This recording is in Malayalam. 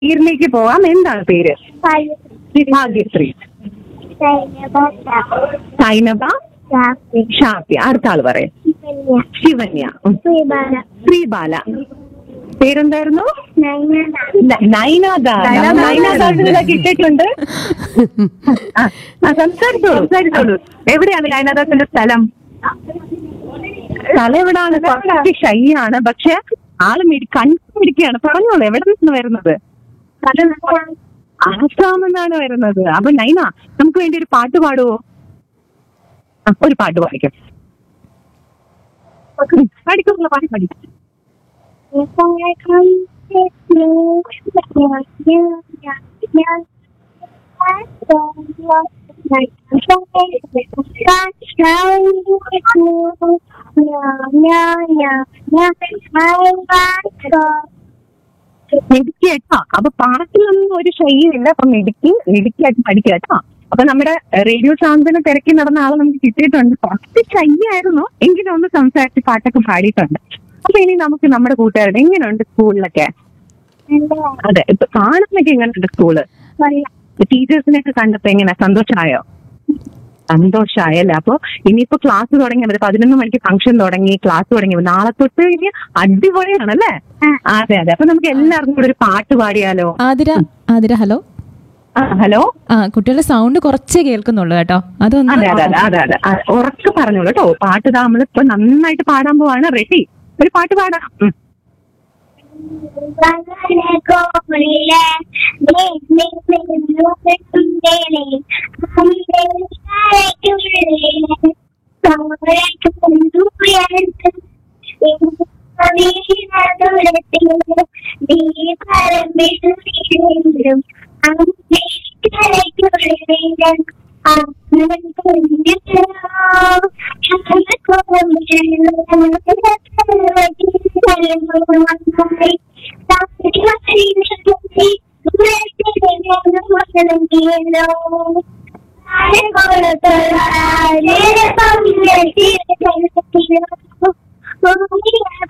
പേരിലേക്ക് പോവാം എന്താണ് പേര് ഭാഗ്യശ്രീ സൈനബ ഷാഫി അടുത്ത ആള് പറയും ശിവന്യ ഉം. ശ്രീബാല പേരെന്തായിരുന്നു ന- നൈനാദ നൈനാദാസിനെ കിട്ടിയിട്ടുണ്ട് ആ, ആ, സംസാരിച്ചോളൂ സംസാരിച്ചോളൂ എവിടെയാണ് നൈനാദാസിന്റെ സ്ഥലം സ്ഥലം എവിടാണ് കുറച്ച് ഷൈ ആണ് പക്ഷെ ആള് മിടി കണ്ടുപിടിക്കുകയാണ് പറഞ്ഞോളൂ എവിടെ നിന്നാണ് വരുന്നത് ആസാം എന്നാണ് വരുന്നത് അപ്പൊ നൈന നമുക്ക് വേണ്ടി ഒരു പാട്ട് പാടുവോ ആ, ഒരു പാട്ട് പാടിക്കും പാടിക്കും പാടി പാടിക്കും മിടുക്കി കേട്ടോ അപ്പൊ പാട്ടിലൊന്നും ഒരു ശൈലിയില്ല അപ്പൊ മിടുക്കി മിടുക്കിയായിട്ട് പഠിക്കുക കേട്ടോ അപ്പൊ നമ്മുടെ റേഡിയോ സാന്ത്വന തിരക്കി നടന്ന ആളെ നമുക്ക് കിട്ടിയിട്ടുണ്ട് കുറച്ച് ശൈലിയായിരുന്നു എങ്കിലും ഒന്ന് സംസാരിച്ച് പാട്ടൊക്കെ പാടിയിട്ടുണ്ട് അപ്പൊ ഇനി നമുക്ക് നമ്മുടെ കൂട്ടുകാരുടെ എങ്ങനെയുണ്ട് സ്കൂളിലൊക്കെ അതെ ഇപ്പൊ കാണുന്നൊക്കെ എങ്ങനെയുണ്ട് സ്കൂള് ടീച്ചേഴ്സിനെയൊക്കെ കണ്ടപ്പോ എങ്ങനെ സന്തോഷമായോ സന്തോഷമായല്ലേ അപ്പൊ ഇനിയിപ്പോ ക്ലാസ് തുടങ്ങി ഒരു പതിനൊന്ന് മണിക്ക് ഫംഗ്ഷൻ തുടങ്ങി ക്ലാസ് തുടങ്ങി നാളെ തൊട്ട് ഇനി അടിപൊളിയാണല്ലേ അതെ അതെ അപ്പൊ നമുക്ക് എല്ലാവർക്കും കൂടെ ഒരു പാട്ട് പാടിയാലോ ആതിര ആതിര ഹലോ ആ ഹലോ ആ കുട്ടികളുടെ സൗണ്ട് കുറച്ചേ കേൾക്കുന്നുള്ളൂ കേട്ടോ അതൊന്ന് അതെ അതെ അതെ അതെ അതെ ആ, ഉറക്കെ പറഞ്ഞോളൂ കേട്ടോ പാട്ട് ഇതാ നമ്മളിപ്പോ നന്നായിട്ട് പാടാൻ പോവാണ് റെഡി ഒരു പാട്ട് പാടാം ഉം. Hello.